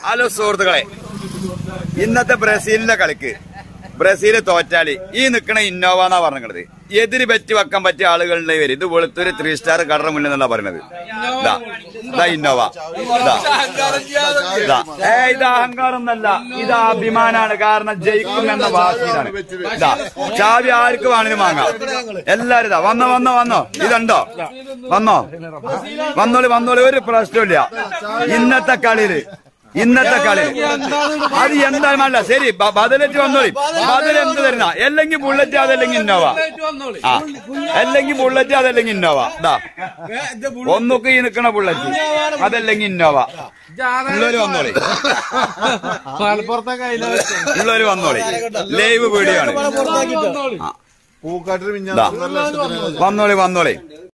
Hello സുഹൃത്തുക്കളെ ഇന്നത്തെ ബ്രസീലിന്റെ കളിക്ക് ബ്രസീൽ തോറ്റാല് ഈ നിക്കണ ഇന്നോവ എന്നാ പറഞ്ഞത് എതിര് പറ്റി വെക്കാൻ പറ്റിയ ആളുകളുടെ പേര് ഇത് വെളുത്തൊരു ത്രീ സ്റ്റാർ കടറ മുന്നിൽ എന്നുള്ള പറയുന്നത് ഇതാ ഇതാ ഇന്നോവ ഇതാ ഇതാ ഏ ഇത് അഹങ്കാരം എന്നല്ല ഇത് അഭിമാനാണ് കാരണം ജയിക്കും എന്ന വാശിയിലാണ് ഇതാ ചാവി ആർക്ക് വേണമെങ്കിലും വാങ്ങാം എല്ലാരും ഇതാ വന്നോ വന്നോ വന്നോ ഇതുണ്ടോ വന്നോ വന്നോളി വന്നോളി ഒരു പ്രശ്നമില്ല ഇന്നത്തെ കളിയില് ഇന്നത്തെ കളി അത് എന്തായാലും അല്ല ശരി ബ- ബദലറ്റ് വന്നോളി ബദൽ എന്ത് തരുന്ന അല്ലെങ്കിൽ ബുള്ളറ്റ് അതല്ലെങ്കിൽ ഇന്നോവ ആ അല്ലെങ്കിൽ ബുള്ളറ്റ് അതല്ലെങ്കിൽ ഇന്നോവ ഇതാ ഒന്നൊക്കെ ഈ നിക്കണ ബുള്ളറ്റ് അതല്ലെങ്കിൽ ഇന്നോവ ഉള്ളവര് വന്നോളി ഉള്ളവര് വന്നോളി ലൈവ് വീഡിയോ ആണ് പൂക്കാട്ടിൽ ഇതാ. വന്നോളി വന്നോളി